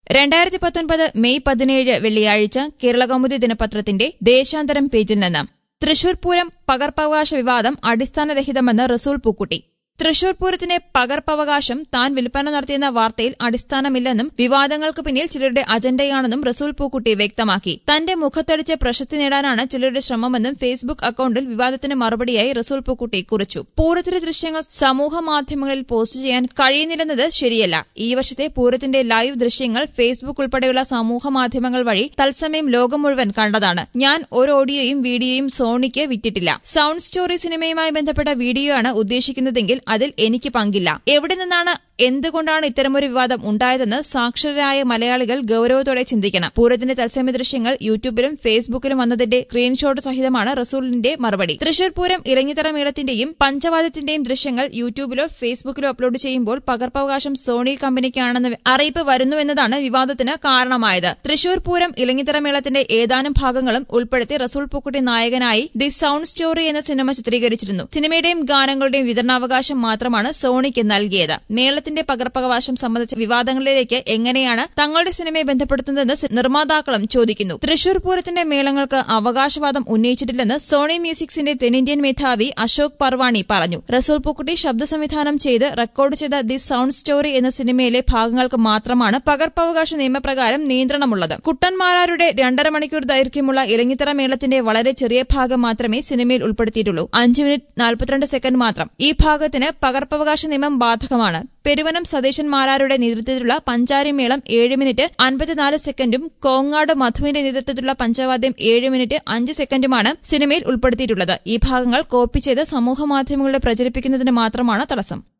രണ്ടായിരത്തി പത്തൊൻപത് മെയ് പതിനേഴ് വെള്ളിയാഴ്ച കേരളകൗമുദി ദിനപത്രത്തിന്റെ ദേശാന്തരം പേജിൽ നിന്ന് തൃശൂർ പൂരം പകർപ്പവകാശ വിവാദം അടിസ്ഥാനരഹിതമെന്ന് റസൂൽ പൂക്കുട്ടി തൃശൂർ പൂരത്തിന് പകർപ്പവകാശം താൻ വിൽപ്പന നടത്തിയെന്ന വാർത്തയിൽ അടിസ്ഥാനമില്ലെന്നും വിവാദങ്ങൾക്ക് പിന്നിൽ ചിലരുടെ അജണ്ടയാണെന്നും റസൂൽ പൂക്കുട്ടി വ്യക്തമാക്കി തന്റെ മുഖത്തടിച്ച് പ്രശസ്തി നേടാനാണ് ചിലരുടെ ശ്രമമെന്നും ഫേസ്ബുക്ക് അക്കൌണ്ടിൽ വിവാദത്തിന് മറുപടിയായി റസൂൽ പൂക്കുട്ടി കുറിച്ചു പൂരത്തിന്റെ ദൃശ്യങ്ങൾ സമൂഹ മാധ്യമങ്ങളിൽ പോസ്റ്റ് ചെയ്യാൻ കഴിയുന്നില്ലെന്നത് ശരിയല്ല ഈ വർഷത്തെ പൂരത്തിന്റെ ലൈവ് ദൃശ്യങ്ങൾ ഫേസ്ബുക്ക് ഉൾപ്പെടെയുള്ള സമൂഹ മാധ്യമങ്ങൾ വഴി തത്സമയം ലോകം മുഴുവൻ കണ്ടതാണ് ഞാൻ ഒരു ഓഡിയോയും വീഡിയോയും സോണിക്ക് വിറ്റിട്ടില്ല സൗണ്ട് സ്റ്റോറി സിനിമയുമായി ബന്ധപ്പെട്ട വീഡിയോയാണ് ഉദ്ദേശിക്കുന്നതെങ്കിൽ അതിൽ എനിക്ക് പങ്കില്ല എവിടെ നിന്നാണ് എന്തുകൊണ്ടാണ് ഇത്തരമൊരു വിവാദം ഉണ്ടായതെന്ന് സാക്ഷരരായ മലയാളികൾ ഗൌരവത്തോടെ ചിന്തിക്കണം പൂരത്തിന്റെ തത്സമയ ദൃശ്യങ്ങൾ യൂട്യൂബിലും ഫേസ്ബുക്കിലും വന്നതിന്റെ സ്ക്രീൻഷോട്ട് സഹിതമാണ് റസൂലിന്റെ മറുപടി തൃശൂർ പൂരം ഇറങ്ങിത്തറ മേളത്തിന്റെയും പഞ്ചവാദ്യത്തിന്റെയും ദൃശ്യങ്ങൾ യൂട്യൂബിലോ ഫേസ്ബുക്കിലോ അപ്ലോഡ് ചെയ്യുമ്പോൾ പകർപ്പവകാശം സോണി കമ്പനിക്കാണെന്ന അറിയിപ്പ് വരുന്നുവെന്നതാണ് വിവാദത്തിന് കാരണമായത് തൃശൂർ പൂരം ഇലങ്ങിത്തറ മേളത്തിന്റെ ഏതാനും ഭാഗങ്ങളും ഉൾപ്പെടുത്തി റസൂൽ പൂക്കുട്ടി നായകനായി ദി സൗണ്ട് സ്റ്റോറി എന്ന സിനിമ ചിത്രീകരിച്ചിരുന്നു സിനിമയുടെയും ഗാനങ്ങളുടെയും വിതരണാവകാശം മാത്രമാണ് സോണിക്ക് നൽകിയത് മേളത്തിന്റെ പകർപ്പവകാശം സംബന്ധിച്ച വിവാദങ്ങളിലേക്ക് എങ്ങനെയാണ് തങ്ങളുടെ സിനിമയെ ബന്ധപ്പെടുത്തുന്നതെന്ന് സി- നിർമ്മാതാക്കളും ചോദിക്കുന്നു തൃശൂർ പൂരത്തിന്റെ മേളങ്ങൾക്ക് അവകാശവാദം ഉന്നയിച്ചിട്ടില്ലെന്ന് സോണി മ്യൂസിക്സിന്റെ തെന്നിന്ത്യൻ മേധാവി അശോക് പർവാണി പറഞ്ഞു റസൂൽ പൂക്കുട്ടി ശബ്ദ സംവിധാനം ചെയ്ത് റെക്കോർഡ് ചെയ്ത ദി സൗണ്ട് സ്റ്റോറി എന്ന സിനിമയിലെ ഭാഗങ്ങൾക്ക് മാത്രമാണ് പകർപ്പവകാശ നിയമപ്രകാരം നിയന്ത്രണമുള്ളത് കുട്ടന്മാരാരുടെ രണ്ടര മണിക്കൂർ ദൈർഘ്യമുള്ള ഇലങ്ങിത്തറ മേളത്തിന്റെ വളരെ ചെറിയ ഭാഗം മാത്രമേ സിനിമയിൽ ഉൾപ്പെടുത്തിയിട്ടുള്ളൂ അഞ്ച് മിനിറ്റ് നാൽപ്പത്തിരണ്ട് സെക്കൻഡ് മാത്രം ഈ ഭാഗത്തിന് പകർപ്പവകാശ നിയമം ബാധകമാണ് പെരുവനം സതീശൻ മാരാരുടെ നേതൃത്വത്തിലുള്ള പഞ്ചാരി മേളം ഏഴ് മിനിറ്റ് അൻപത്തിനാല് സെക്കൻഡും കോങ്ങാട് മധുവിന്റെ നേതൃത്വത്തിലുള്ള പഞ്ചവാദ്യം ഏഴ് മിനിറ്റ് അഞ്ച് സെക്കൻഡുമാണ് സിനിമയിൽ ഉൾപ്പെടുത്തിയിട്ടുള്ളത് ഈ ഭാഗങ്ങൾ കോപ്പി ചെയ്ത് സമൂഹമാധ്യമങ്ങളിലൂടെ പ്രചരിപ്പിക്കുന്നതിന് മാത്രമാണ് തടസ്സം